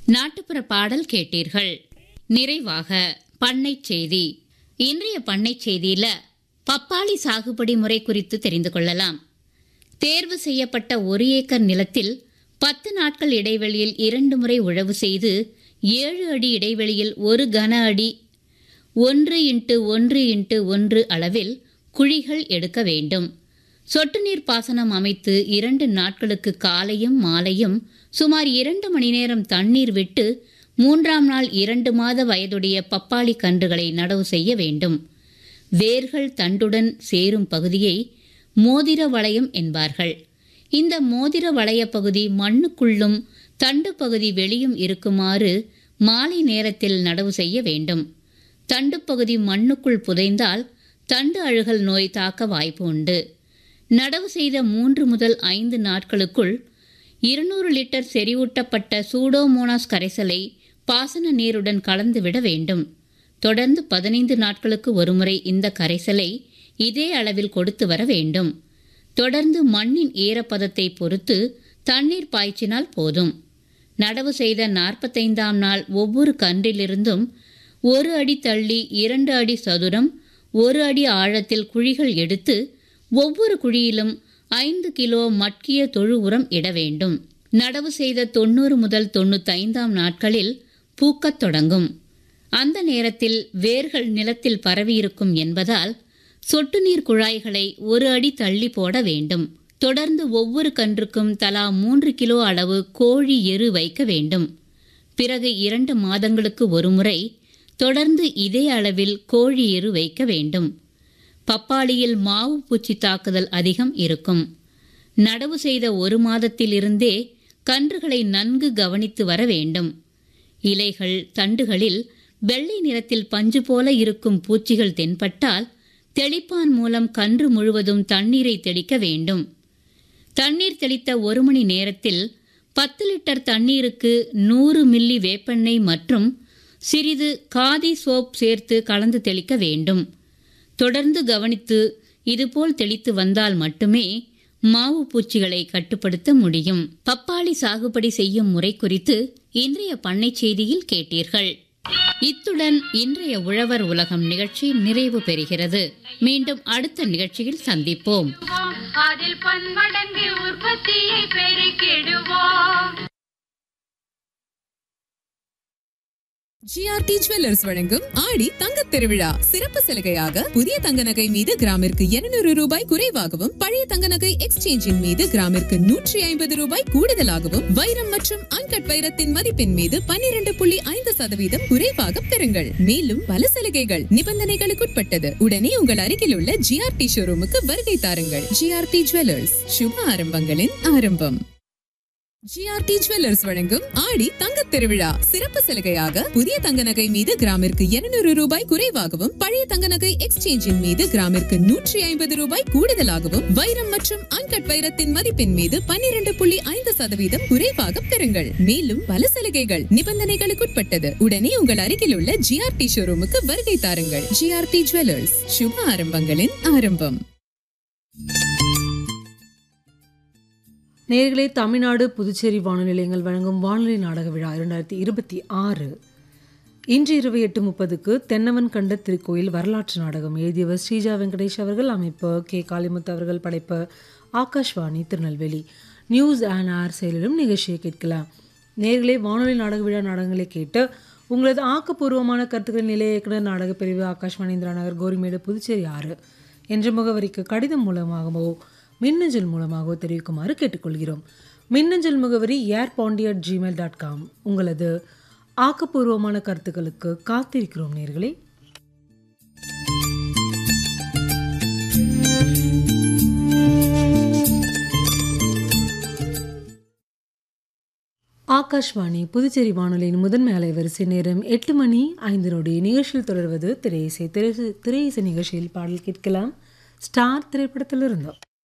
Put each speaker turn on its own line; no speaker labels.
நாட்டுப்புற பாடல் கேட்டீர்கள் நிறைவாக பண்ணைச் செய்தி இன்றைய பண்ணைச் செய்தியில பப்பாளி சாகுபடி முறை குறித்து தெரிந்து கொள்ளலாம் தேர்வு செய்யப்பட்ட ஒரு ஏக்கர் நிலத்தில் பத்து நாட்கள் இடைவெளியில் இரண்டு முறை உழவு செய்து ஏழு அடி இடைவெளியில் ஒரு கன அடி ஒன்று இன்ட்டு ஒன்று இன்ட்டு ஒன்று அளவில் குழிகள் எடுக்க வேண்டும் சொட்டு நீர் பாசனம் அமைத்து இரண்டு நாட்களுக்கு காலையும் மாலையும் சுமார் இரண்டு மணி நேரம் தண்ணீர் விட்டு மூன்றாம் நாள் இரண்டு மாத வயதுடைய பப்பாளி கன்றுகளை நடவு செய்ய வேண்டும் வேர்கள் தண்டுடன் சேரும் பகுதியை மோதிர வளையம் என்பார்கள் இந்த மோதிர வளைய பகுதி மண்ணுக்குள்ளும் தண்டு பகுதி வெளியும் இருக்குமாறு மாலை நேரத்தில் நடவு செய்ய வேண்டும் தண்டு பகுதி மண்ணுக்குள் புதைந்தால் தண்டு அழுகல் நோய் தாக்க வாய்ப்பு உண்டு நடவு செய்த மூன்று முதல் ஐந்து நாட்களுக்குள் இருநூறு லிட்டர் செறிவூட்டப்பட்ட சூடோமோனாஸ் கரைசலை பாசன நீருடன் கலந்துவிட வேண்டும் தொடர்ந்து பதினைந்து நாட்களுக்கு ஒருமுறை இந்த கரைசலை இதே அளவில் கொடுத்து வர வேண்டும் தொடர்ந்து மண்ணின் ஈரப்பதத்தை பொறுத்து தண்ணீர் பாய்ச்சினால் போதும் நடவு செய்த நாற்பத்தைந்தாம் நாள் ஒவ்வொரு கன்றிலிருந்தும் ஒரு அடி தள்ளி இரண்டு அடி சதுரம் ஒரு அடி ஆழத்தில் குழிகள் எடுத்து ஒவ்வொரு குழியிலும் ஐந்து கிலோ மட்கிய தொழு உரம் இட வேண்டும் நடவு செய்த தொண்ணூறு முதல் தொண்ணூத்தைந்தாம் நாட்களில் பூக்கத் தொடங்கும் அந்த நேரத்தில் வேர்கள் நிலத்தில் பரவியிருக்கும் என்பதால் சொட்டு நீர் குழாய்களை ஒரு அடி தள்ளி போட வேண்டும் தொடர்ந்து ஒவ்வொரு கன்றுக்கும் தலா மூன்று கிலோ அளவு கோழி எரு வைக்க வேண்டும் பிறகு இரண்டு மாதங்களுக்கு ஒருமுறை தொடர்ந்து இதே அளவில் கோழி எரு வைக்க வேண்டும் பப்பாளியில் மாவு பூச்சி தாக்குதல் அதிகம் இருக்கும் நடவு செய்த ஒரு மாதத்திலிருந்தே கன்றுகளை நன்கு கவனித்து வர வேண்டும் இலைகள் தண்டுகளில் வெள்ளை நிறத்தில் பஞ்சு போல இருக்கும் பூச்சிகள் தென்பட்டால் தெளிப்பான் மூலம் கன்று முழுவதும் தண்ணீரை தெளிக்க வேண்டும் தண்ணீர் தெளித்த ஒரு மணி நேரத்தில் பத்து லிட்டர் தண்ணீருக்கு நூறு மில்லி வேப்பெண்ணெய் மற்றும் சிறிது காதி சோப் சேர்த்து கலந்து தெளிக்க வேண்டும் தொடர்ந்து கவனித்து இதுபோல் தெளித்து வந்தால் மட்டுமே மாவு பூச்சிகளை கட்டுப்படுத்த முடியும் பப்பாளி சாகுபடி செய்யும் முறை குறித்து இன்றைய பண்ணை செய்தியில் கேட்டீர்கள் இத்துடன் இன்றைய உழவர் உலகம் நிகழ்ச்சி நிறைவு பெறுகிறது மீண்டும் அடுத்த நிகழ்ச்சியில் சந்திப்போம்
அதில் பன்மடங்கு உற்பத்தியை பெருக்கிடுவோம்
ஜிஆர்டி ஜுவல்லர்ஸ் வழங்கும் ஆடி தங்கத் திருவிழா சிறப்பு சலுகையாக புதிய தங்க நகை மீது கிராமிற்கு 200 ரூபாய் குறைவாகவும் பழைய தங்க நகை எக்ஸ்சேஞ்சின் மீது கிராமிற்கு நூற்றி ஐம்பது ரூபாய் கூடுதலாகவும் வைரம் மற்றும் அன்கட் வைரத்தின் மதிப்பின் மீது 12.5% புள்ளி ஐந்து சதவீதம் குறைவாக பெறுங்கள் மேலும் பல சலுகைகள் நிபந்தனைகளுக்குட்பட்டது உடனே உங்கள் அருகில் உள்ள ஜிஆர்டி ஷோரூமுக்கு வருகை தாருங்கள் ஜிஆர்டி ஜுவல்லர்ஸ் சுப ஆரம்பங்களின் ஆரம்பம் ஜிஆர்டி ஜுவல்லர்ஸ் வழங்கும் ஆடி தங்கத் திருவிழா சிறப்பு சலுகையாக புதிய தங்க நகை மீது கிராமிற்கு 200 ரூபாய் குறைவாகவும் பழைய தங்க நகை எக்ஸ்சேஞ்சின் மீது கிராமிற்கு நூற்றி ஐம்பது ரூபாய் கூடுதலாகவும் வைரம் மற்றும் அன்கட் வைரத்தின் மதிப்பின் மீது 12.5% புள்ளி ஐந்து சதவீதம் குறைவாக பெறுங்கள் மேலும் பல சலுகைகள் நிபந்தனைகளுக்குட்பட்டது உடனே உங்கள் அருகில் உள்ள ஜிஆர்டி ஷோரூமுக்கு வருகை தாருங்கள் ஜிஆர்டி ஜுவல்லர்ஸ் சுப ஆரம்பங்களின் ஆரம்பம்
நேர்களே தமிழ்நாடு புதுச்சேரி வானொலி நிலையங்கள் வழங்கும் வானொலி நாடக விழா இரண்டாயிரத்தி இருபத்தி ஆறு இன்று இரவு எட்டு முப்பதுக்கு தென்னவன் கண்ட திருக்கோயில் வரலாற்று நாடகம் எழுதியவர் ஸ்ரீஜா வெங்கடேஷ் அவர்கள் அமைப்பு கே காளிமுத்து அவர்கள் படைப்பு Akashvani Tirunelveli news on AIR செயலிலும் நிகழ்ச்சியை கேட்கலாம் நேர்களே வானொலி நாடக விழா நாடகங்களை கேட்டு உங்களது ஆக்கப்பூர்வமான கருத்துக்களின் நிலைய இயக்குனர் நாடகப் பிரிவு ஆகாஷ்வாணி இந்திரா நகர் கோரிமேடு புதுச்சேரி ஆறு என்ற முகவரிக்கு கடிதம் மூலமாகவோ மின்னஞ்சல் மூலமாகவோ தெரிவிக்குமாறு கேட்டுக்கொள்கிறோம் மின்னஞ்சல் முகவரி ஏர் பாண்டியட் ஜிமெயில் டாட் காம் உங்களது ஆக்கப்பூர்வமான கருத்துக்களுக்கு காத்திருக்கிறோம் நேர்களே ஆகாஷ்வாணி புதுச்சேரி வானொலியின் முதன்மை அலைவரிசை நேரம் எட்டு மணி ஐந்து நொடி நிகழ்ச்சியில் தொடர்வது திரையிசை திரை திரையிசை நிகழ்ச்சியில் பாடல் கேட்கலாம் ஸ்டார் திரைப்படத்தில் இருந்தோம்